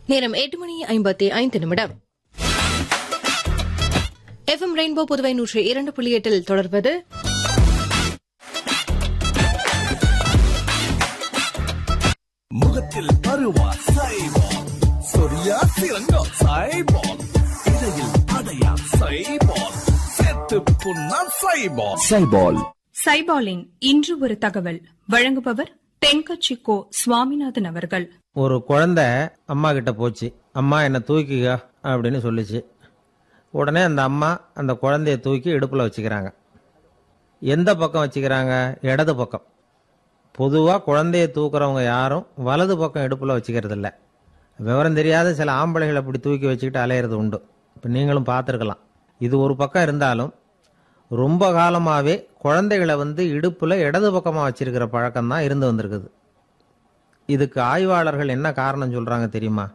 நேரம் எட்டு மணி ஐம்பத்தி ஐந்து நிமிடம் எஃப்எம் ரெயின்போ புதுவை நூற்றி இரண்டு புள்ளி எட்டில் தொடர்வது முகத்தில் பருவா சைபால் சொரியா சிறங்கா சைபால் இடையில் அடையா சைபால் செத்து புண்ணா சைபால் சைபால் சைபாலின் இன்று ஒரு தகவல் வழங்குபவர் தென்கட்சி கோ சுவாமிநாதன் அவர்கள் ஒரு குழந்தை அம்மா கிட்ட போச்சு அம்மா என்னை தூக்கிக்க அப்படின்னு சொல்லுச்சு உடனே அந்த அம்மா அந்த குழந்தைய தூக்கி இடுப்பில் வச்சுக்கிறாங்க எந்த பக்கம் வச்சுக்கிறாங்க இடது பக்கம் பொதுவாக குழந்தைய தூக்குறவங்க யாரும் வலது பக்கம் இடுப்பில் வச்சுக்கிறது இல்ல விவரம் தெரியாத சில ஆம்பளைகள் அப்படி தூக்கி வச்சுக்கிட்டு அலையிறது உண்டு இப்போ நீங்களும் பார்த்துருக்கலாம் இது ஒரு பக்கம் இருந்தாலும் ரொம்ப காலமாகவே குழந்தைகளை வந்து இடுப்பில் இடது பக்கமாக வச்சிருக்கிற பழக்கம் தான் இருந்து வந்திருக்குது இதுக்கு ஆய்வாளர்கள் என்ன காரணம் சொல்றாங்க தெரியுமா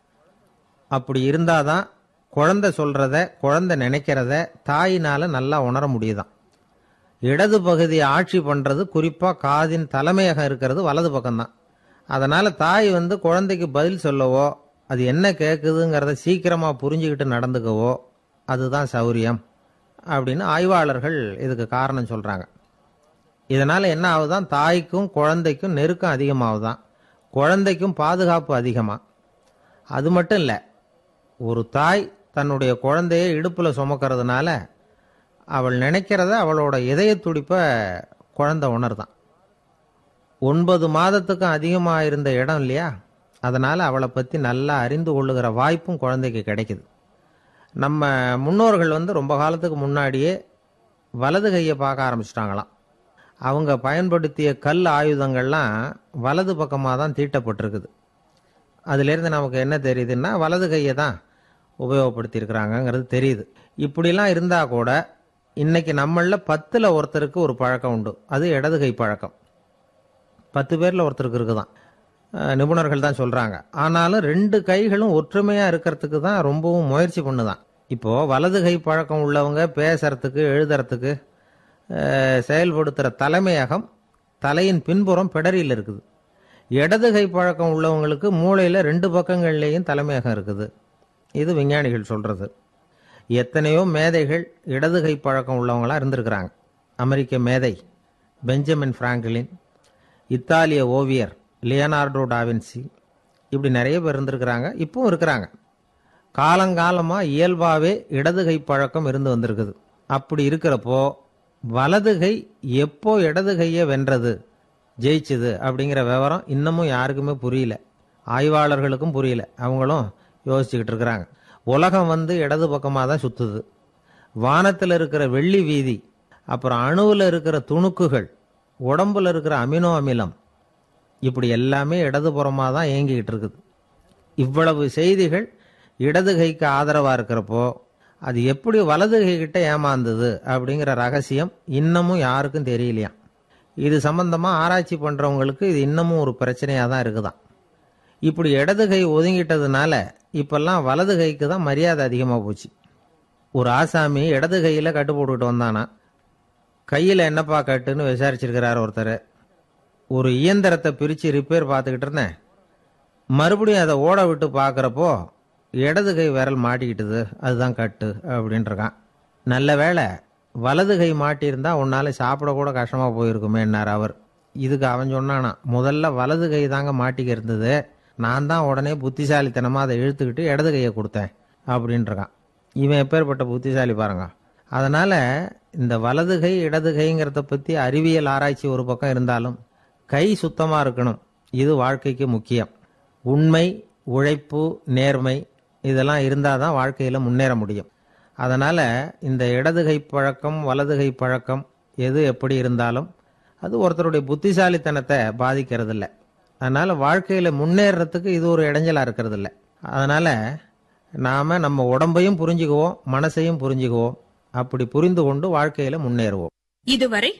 அப்படி இருந்தாதான் குழந்தை சொல்றத குழந்தை நினைக்கிறத தாயினால நல்லா உணர முடியுதாம் இடது பகுதி ஆட்சி பண்றது குறிப்பா காதின் தலைமையகம் இருக்கிறது வலது பக்கம்தான் அதனால தாய் வந்து குழந்தைக்கு பதில் சொல்லவோ அது என்ன கேட்குதுங்கிறத சீக்கிரமா புரிஞ்சுக்கிட்டு நடந்துக்கவோ அதுதான் சௌரியம் அப்படின்னு ஆய்வாளர்கள் இதுக்கு காரணம் சொல்றாங்க இதனால என்ன ஆகுதான் தாய்க்கும் குழந்தைக்கும் நெருக்கம் அதிகமாகுதான் குழந்தைக்கும் பாதுகாப்பு அதிகமா அது மட்டும் இல்லை ஒரு தாய் தன்னுடைய குழந்தைய இடுப்பில் சுமக்கிறதுனால அவள் நினைக்கிறத அவளோட இதய துடிப்பை குழந்தை உணர்தான் ஒன்பது மாதத்துக்கும் அதிகமாக இருந்த இடம் இல்லையா அதனால் அவளை பற்றி நல்லா அறிந்து கொள்ளுகிற வாய்ப்பும் குழந்தைக்கு கிடைக்குது நம்ம முன்னோர்கள் வந்து ரொம்ப காலத்துக்கு முன்னாடியே வலது கையை பார்க்க ஆரம்பிச்சிட்டாங்களாம் அவங்க பயன்படுத்திய கல் ஆயுதங்கள்லாம் வலது பக்கமாக தான் தீட்டப்பட்டிருக்குது அதிலிருந்து நமக்கு என்ன தெரியுதுன்னா வலது கையை தான் உபயோகப்படுத்தியிருக்கிறாங்கங்கிறது தெரியுது இப்படிலாம் இருந்தால் கூட இன்னைக்கு நம்மளில் பத்தில் ஒருத்தருக்கு ஒரு பழக்கம் உண்டு அது இடது கை பழக்கம் பத்து பேரில் ஒருத்தருக்கு இருக்குதான் அஹ் நிபுணர்கள் தான் சொல்கிறாங்க ஆனாலும் ரெண்டு கைகளும் ஒற்றுமையாக இருக்கிறதுக்கு தான் ரொம்பவும் முயற்சி பண்ணுதான் இப்போது வலது கை பழக்கம் உள்ளவங்க பேசுறதுக்கு எழுதுறதுக்கு அஹ், செயல்படுத்துகிற தலைமையகம் தலையின் பின்புறம் பிடரியில் இருக்குது இடது கை பழக்கம் உள்ளவங்களுக்கு மூளையில் ரெண்டு பக்கங்கள்லேயும் தலைமையகம் இருக்குது இது விஞ்ஞானிகள் சொல்கிறது எத்தனையோ மேதைகள் இடது கை பழக்கம் உள்ளவங்களா இருந்திருக்கிறாங்க அமெரிக்க மேதை பெஞ்சமின் பிராங்க்லின் இத்தாலிய ஓவியர் லியனார்டோ டாவின்சி இப்படி நிறைய பேர் இருந்திருக்கிறாங்க இப்பவும் இருக்கிறாங்க காலங்காலமாக இயல்பாகவே இடது கை பழக்கம் இருந்து வந்திருக்குது அப்படி இருக்கிறப்போ வலது கை எப்போ இடது கையை வென்றது ஜெயிச்சுது அப்படிங்கிற விவரம் இன்னமும் யாருக்குமே புரியல ஆய்வாளர்களுக்கும் புரியல அவங்களும் யோசிச்சுக்கிட்டு இருக்கிறாங்க உலகம் வந்து இடது பக்கமாக தான் சுத்துது வானத்தில் இருக்கிற வெள்ளி வீதி அப்புறம் அணுவில் இருக்கிற துணுக்குகள் உடம்புல இருக்கிற அமினோ அமிலம் இப்படி எல்லாமே இடதுபுறமாக தான் இயங்கிக்கிட்டு இருக்குது இவ்வளவு செய்திகள் இடது கைக்கு ஆதரவாக இருக்கிறப்போ அது எப்படி வலது கை கிட்ட ஏமாந்தது அப்படிங்கிற ரகசியம் இன்னமும் யாருக்கும் தெரியலையாம் இது சம்பந்தமாக ஆராய்ச்சி பண்ணுறவங்களுக்கு இது இன்னமும் ஒரு பிரச்சனையாக தான் இருக்குதாம் இப்படி இடது கை ஒதுங்கிட்டதுனால இப்பெல்லாம் வலது கைக்கு தான் மரியாதை அதிகமாக போச்சு ஒரு ஆசாமி இடது கையில் கட்டு போட்டுக்கிட்டு வந்தானா கையில் என்னப்பா கட்டுன்னு விசாரிச்சிருக்கிறார் ஒருத்தர் ஒரு இயந்திரத்தை பிரித்து ரிப்பேர் பார்த்துக்கிட்டு இருந்தேன் மறுபடியும் அதை ஓட விட்டு பார்க்குறப்போ இடது கை விரல் மாட்டிக்கிட்டுது அதுதான் கட்டு அப்படின்ட்டுருக்கான் நல்ல வேளை வலது கை மாட்டியிருந்தா உன்னால் சாப்பிட கூட கஷ்டமாக போயிருக்குமேன்னார் அவர் இதுக்கு அவன் சொன்னானா முதல்ல வலது கை தாங்க மாட்டிக்க இருந்தது நான் தான் உடனே புத்திசாலித்தனமாக அதை இழுத்துக்கிட்டு இடது கையை கொடுத்தேன் அப்படின்ட்டுருக்கான் இவன் எப்பேற்பட்ட புத்திசாலி பாருங்க அதனால் இந்த வலது கை இடது கைங்கிறத பற்றி அறிவியல் ஆராய்ச்சி ஒரு பக்கம் இருந்தாலும் கை சுத்தமாக இருக்கணும் இது வாழ்க்கைக்கு முக்கியம் உண்மை உழைப்பு நேர்மை இதெல்லாம் இருந்தால் தான் வாழ்க்கையில் முன்னேற முடியும் அதனால் இந்த இடது கை பழக்கம் வலது கை பழக்கம் எது எப்படி இருந்தாலும் அது ஒருத்தருடைய புத்திசாலித்தனத்தை பாதிக்கிறதில்ல அதனால் வாழ்க்கையில் முன்னேறத்துக்கு இது ஒரு இடைஞ்சலாக இருக்கிறதில்ல அதனால் நாம் நம்ம உடம்பையும் புரிஞ்சுக்குவோம் மனசையும் புரிஞ்சுக்குவோம் அப்படி புரிந்து கொண்டு வாழ்க்கையில் முன்னேறுவோம் இதுவரை